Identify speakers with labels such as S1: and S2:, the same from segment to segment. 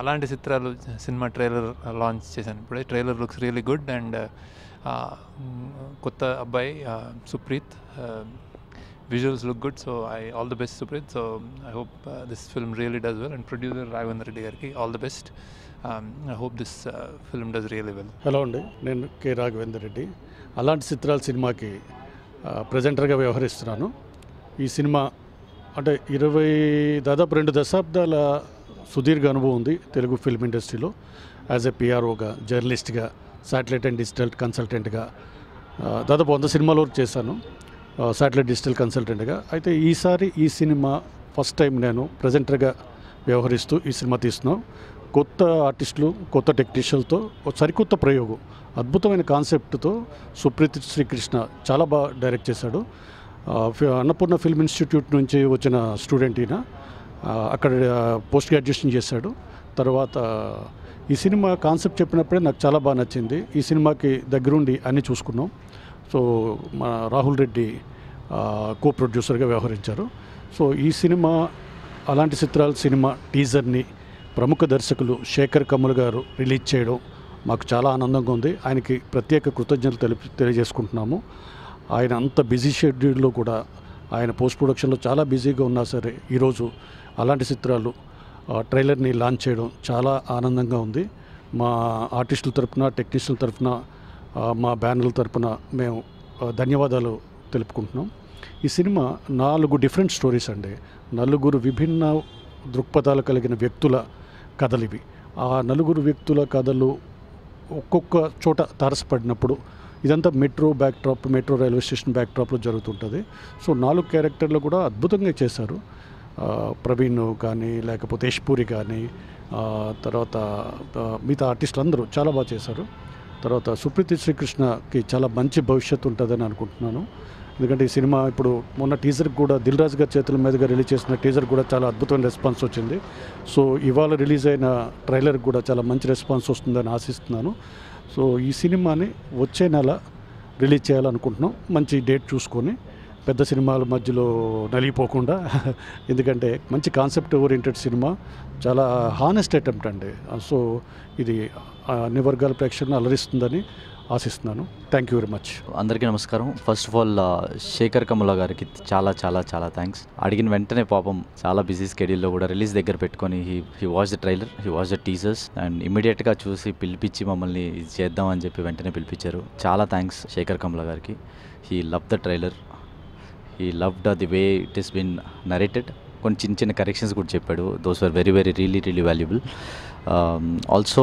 S1: అలాంటి చిత్రాలు cinema trailer launch చేశాను ఇప్పుడే trailer looks really good and కొత్త అబ్బాయి Supreeth visuals look good so I all the best Supreeth so I hope this film really does well and producer Raghavendra Reddy గారికి all the best I hope this film does really well
S2: hello అండి నేను K Raghavender Reddy అలాంటి చిత్రాల సినిమాకి ఆ, ప్రజెంటర్గా వ్యవహరిస్తున్నాను ఈ సినిమా అంటే ఇరవై దాదాపు రెండు దశాబ్దాల సుదీర్ఘ అనుభవం ఉంది తెలుగు ఫిల్మ్ ఇండస్ట్రీలో యాజ్ ఎ పిఆర్ఓగా జర్నలిస్ట్గా శాటిలైట్ అండ్ డిజిటల్ కన్సల్టెంట్గా ఆ, దాదాపు వంద సినిమాల వరకు చేశాను శాటిలైట్ డిజిటల్ కన్సల్టెంట్గా అయితే ఈసారి ఈ సినిమా ఫస్ట్ టైం నేను ప్రజెంటర్గా వ్యవహరిస్తూ ఈ సినిమా తీస్తున్నాం కొత్త ఆర్టిస్టులు కొత్త టెక్నీషియన్లతో ఒక సరికొత్త ప్రయోగం అద్భుతమైన కాన్సెప్ట్తో సుప్రీత్ శ్రీకృష్ణ చాలా బాగా డైరెక్ట్ చేశాడు ఆ, ఫి- అన్నపూర్ణ ఫిల్మ్ ఇన్స్టిట్యూట్ నుంచి వచ్చిన స్టూడెంట్ ఈయన ఆ, అక్కడ పోస్ట్ గ్రాడ్యుయేషన్ చేశాడు తర్వాత ఈ సినిమా కాన్సెప్ట్ చెప్పినప్పుడే నాకు చాలా బాగా నచ్చింది ఈ సినిమాకి దగ్గరుండి అన్నీ చూసుకున్నాం సో మా రాహుల్ రెడ్డి కో ప్రొడ్యూసర్గా వ్యవహరించారు సో ఈ సినిమా అలాంటి చిత్రాల సినిమా టీజర్ని ప్రముఖ దర్శకులు శేఖర్ కమల్ గారు రిలీజ్ చేయడం మాకు చాలా ఆనందంగా ఉంది ఆయనకి ప్రత్యేక కృతజ్ఞతలు తెలిపి తెలియజేసుకుంటున్నాము ఆయన అంత బిజీ షెడ్యూల్లో కూడా ఆయన పోస్ట్ ప్రొడక్షన్లో చాలా బిజీగా ఉన్నా సరే ఈరోజు అలాంటి చిత్రాలు ఆ, ట్రైలర్ని లాంచ్ చేయడం చాలా ఆనందంగా ఉంది మా ఆర్టిస్టుల తరపున టెక్నీషియన్ల తరపున ఆ, మా బ్యానర్ల తరపున మేము ఆ, ధన్యవాదాలు తెలుపుకుంటున్నాం ఈ సినిమా నాలుగు డిఫరెంట్ స్టోరీస్ అండి నలుగురు విభిన్న దృక్పథాలు కలిగిన వ్యక్తుల కథలు ఇవి ఆ నలుగురు వ్యక్తుల కథలు ఒక్కొక్క చోట తారసపడినప్పుడు ఇదంతా metro backdrop metro railway station బ్యాక్ డ్రాప్లో జరుగుతుంటుంది సో నాలుగు క్యారెక్టర్లు కూడా అద్భుతంగా చేశారు ఆ, ప్రవీణ్ కానీ లేకపోతే యశ్పూరి కానీ ఆ, తర్వాత ఆ, మిగతా ఆర్టిస్టులు అందరూ చాలా బాగా చేశారు తర్వాత సుప్రీతి శ్రీకృష్ణకి చాలా మంచి భవిష్యత్తు ఉంటుందని అనుకుంటున్నాను ఎందుకంటే ఈ సినిమా ఇప్పుడు మొన్న టీజర్ కూడా దిల్ రాజు గారి చేతుల మీదుగా రిలీజ్ చేసిన టీజర్ కూడా చాలా అద్భుతమైన రెస్పాన్స్ వచ్చింది సో ఇవాళ రిలీజ్ అయిన ట్రైలర్ కూడా చాలా మంచి రెస్పాన్స్ వస్తుందని ఆశిస్తున్నాను సో ఈ సినిమాని వచ్చే నెల రిలీజ్ చేయాలనుకుంటున్నాం మంచి డేట్ చూసుకొని పెద్ద సినిమాల మధ్యలో నలిగిపోకుండా ఎందుకంటే మంచి కాన్సెప్ట్ ఓరియంటెడ్ సినిమా చాలా హానెస్ట్ అటెంప్ట్ అండి సో ఇది అన్ని వర్గాల ప్రేక్షకులను అలరిస్తుందని ఆశిస్తున్నాను థ్యాంక్ యూ వెరీ మచ్
S3: అందరికీ నమస్కారం first of all Shekhar Kammula గారికి చాలా చాలా చాలా థ్యాంక్స్ అడిగిన వెంటనే పాపం చాలా బిజీ స్కెడ్యూల్లో కూడా రిలీజ్ దగ్గర పెట్టుకొని he he watch the trailer he watch the teasers and ఇమీడియట్గా చూసి పిలిపించి మమ్మల్ని ఇది చేద్దామని చెప్పి వెంటనే పిలిపించారు చాలా థ్యాంక్స్ శేఖర్ కమల గారికి he love the trailer he loved the way it is been narrated కొన్ని చిన్న చిన్న కరెక్షన్స్ కూడా చెప్పాడు those are very very really really valuable also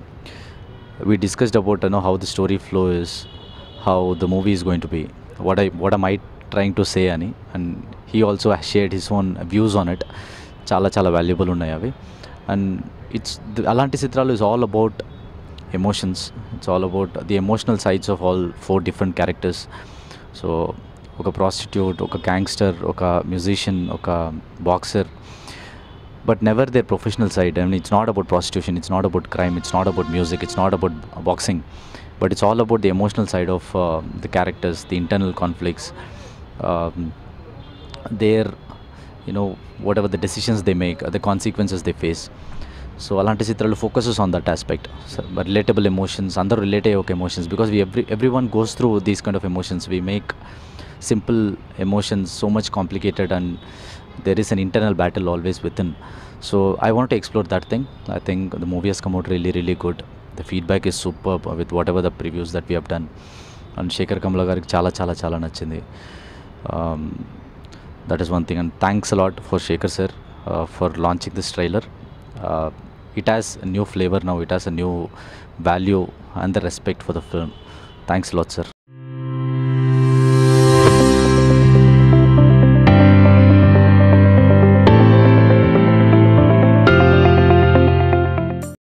S3: we discussed about you know how the story flow is how the movie is going to be what i what am i trying to say అని and he also has shared his own views on it చాలా చాలా valuable ఉన్నాయి అవి and it's అలాంటి చిత్రాలు is all about emotions it's all about the emotional sides of all four different characters so ఒక prostitute ఒక gangster ఒక musician ఒక boxer but never their professional side. I mean, it's not about prostitution, it's not about crime, it's not about music, it's not about boxing, but it's all about the emotional side of uh, the characters, the internal conflicts, um, their, you know, whatever the decisions they make, uh, the consequences they face. So అలాంటి చిత్రాలు focuses on that aspect relatable emotions అందరూ relate అయ్యే ఒక emotions because we every everyone goes through these kind of emotions we make simple emotions so much complicated and there is an internal battle always within. So I want to explore that thing. I think the movie has come out really, really good. The feedback is superb with whatever the previews that we have done. And Shekhar Kamala గారికి చాలా చాలా చాలా నచ్చింది that is one thing and thanks a lot for Shekhar sir for launching this trailer it has new flavour now it has a new value and the respect for the film thanks lot sir